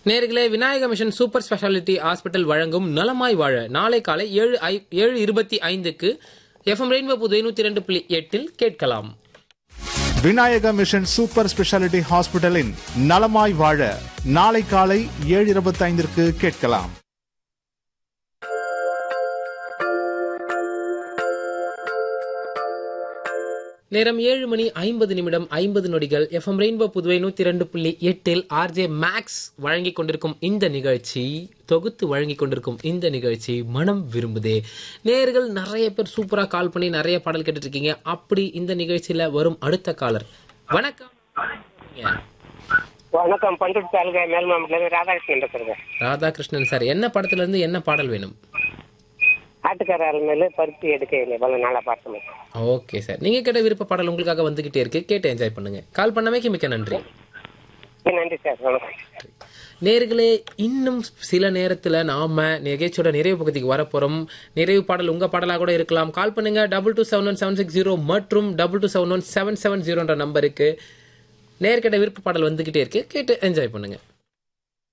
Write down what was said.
நேர்களே Vinayaka mission super speciality hospital வழங்கும் நலமாய் வாழ நாளை காலை ஏழு ஐ- ஏழு இருபத்தி ஐந்துக்கு எஃப்எம் ரெயின்போ புதுவை நூத்தி ரெண்டு புள்ளி எட்டில் கேட்கலாம் விநாயக மிஷன் சூப்பர் ஸ்பெஷாலிட்டி ஹாஸ்பிட்டலின் நலமாய் வாழ நாளை காலை ஏழு இருபத்தைந்திற்கு கேட்கலாம் நேரம் ஏழு மணி ஐம்பது நிமிடம் ஐம்பது நொடிகள் எஃப்எம் ரெயின்போ புதுவை நூத்தி ரெண்டு புள்ளி எட்டில் ஆர்ஜே மேக்ஸ் வழங்கி கொண்டிருக்கும் இந்த நிகழ்ச்சி தொகுத்து வழங்கி கொண்டிருக்கும் இந்த நிகழ்ச்சி மனம் விரும்புதே நேர்கள் நிறைய பேர் சூப்பரா கால் பண்ணி நிறைய பாடல் கேட்டுட்டு இருக்கீங்க அப்படி இந்த நிகழ்ச்சியில வரும் அடுத்த காலர் வணக்கம் வணக்கம் பண்ருட்டி தாலுகா மேல் மாவட்டத்தில் ராதாகிருஷ்ணன் பேசுறேங்க ராதாகிருஷ்ணன் சார் என்ன படத்துல இருந்து என்ன பாடல் வேணும் ஆட்டுக்கார மேல பருத்தி எடுக்க இல்லை பல நாளா பார்த்தோம் ஓகே சார் நீங்க கேட்ட விருப்ப பாடல் உங்களுக்காக வந்துகிட்டே இருக்கு கேட்டு என்ஜாய் பண்ணுங்க கால் பண்ணமைக்கு மிக்க நன்றி நன்றி சார் வணக்கம் நேர்களே இன்னும் சில நேரத்துல நாம நிகழ்ச்சியோட நிறைவு பகுதிக்கு வரப்போறோம் நிறைவு பாடல் உங்க பாடலா கூட இருக்கலாம் கால் பண்ணுங்க double two seven one seven six zero மற்றும் double two seven one seven seven ஜீரோன்ற நம்பருக்கு நேர்கிட்ட விருப்ப பாடல் வந்துகிட்டே இருக்கு கேட்டு என்ஜாய் பண்ணுங்க